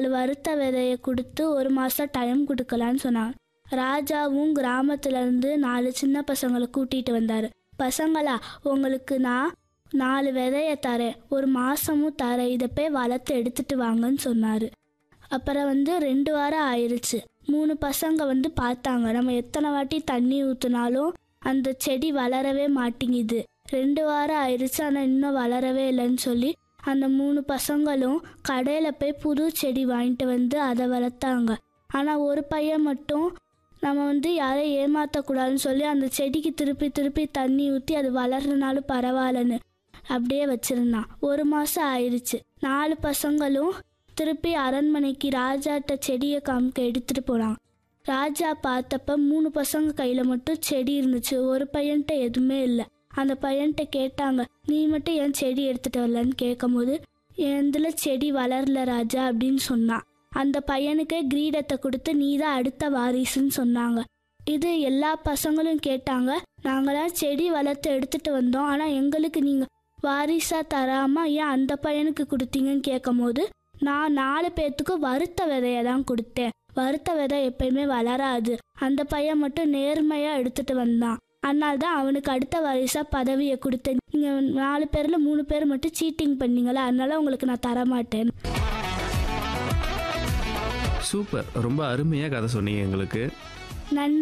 வறுத்த விதையை கொடுத்து ஒரு மாதம் டைம் கொடுக்கலான்னு சொன்னாங்க ராஜாவும் கிராமத்துல இருந்து நாலு சின்ன பசங்களை கூட்டிட்டு வந்தாரு பசங்களா உங்களுக்கு நான் நாலு விதைய தரேன் ஒரு மாசமும் தரேன் இதை போய் வளர்த்து எடுத்துட்டு வாங்கன்னு சொன்னாரு அப்புறம் வந்து ரெண்டு வாரம் ஆயிருச்சு மூணு பசங்க வந்து பார்த்தாங்க நம்ம எத்தனை வாட்டி தண்ணி ஊற்றினாலும் அந்த செடி வளரவே மாட்டேங்குது ரெண்டு வாரம் ஆயிருச்சு ஆனால் இன்னும் வளரவே இல்லைன்னு சொல்லி அந்த மூணு பசங்களும் கடையில் போய் புது செடி வாங்கிட்டு வந்து அதை வளர்த்தாங்க ஆனால் ஒரு பையன் மட்டும் நம்ம வந்து யாரையும் ஏமாற்றக்கூடாதுன்னு சொல்லி அந்த செடிக்கு திருப்பி திருப்பி தண்ணி ஊற்றி அது வளர்றனாலும் பரவாயில்லன்னு அப்படியே வச்சிருந்தான் ஒரு மாதம் ஆயிடுச்சு நாலு பசங்களும் திருப்பி அரண்மனைக்கு ராஜாட்ட செடியை காமிக்க எடுத்துட்டு போனாங்க ராஜா பார்த்தப்ப மூணு பசங்க கையில மட்டும் செடி இருந்துச்சு ஒரு பையன்ட்ட எதுவுமே இல்லை அந்த பையன்ட்ட கேட்டாங்க நீ மட்டும் ஏன் செடி எடுத்துட்டு வரலன்னு கேட்கும்போது எந்தில் செடி வளரல ராஜா அப்படின்னு சொன்னான் அந்த பையனுக்கு கிரீடத்தை கொடுத்து நீ தான் அடுத்த வாரிசுன்னு சொன்னாங்க இது எல்லா பசங்களும் கேட்டாங்க நாங்களாம் செடி வளர்த்து எடுத்துட்டு வந்தோம் ஆனால் எங்களுக்கு நீங்க வாரிசா தராம ஏன் அந்த பையனுக்கு கொடுத்தீங்கன்னு கேட்கும்போது நான் நாலு பேர்த்துக்கு வறுத்த விதைய தான் கொடுத்தேன் வறுத்த விதை எப்பயுமே வளராது அந்த பையன் மட்டும் நேர்மையா எடுத்துட்டு வந்தான் அதனால தான் அவனுக்கு அடுத்த வாரிசா பதவியை கொடுத்தேன் நீங்க நாலு பேர்ல மூணு பேர் மட்டும் சீட்டிங் பண்ணீங்களா அதனால உங்களுக்கு நான் தரமாட்டேன் சூப்பர் ரொம்ப அருமையாக கதை சொன்னீங்க எங்களுக்கு நன்றி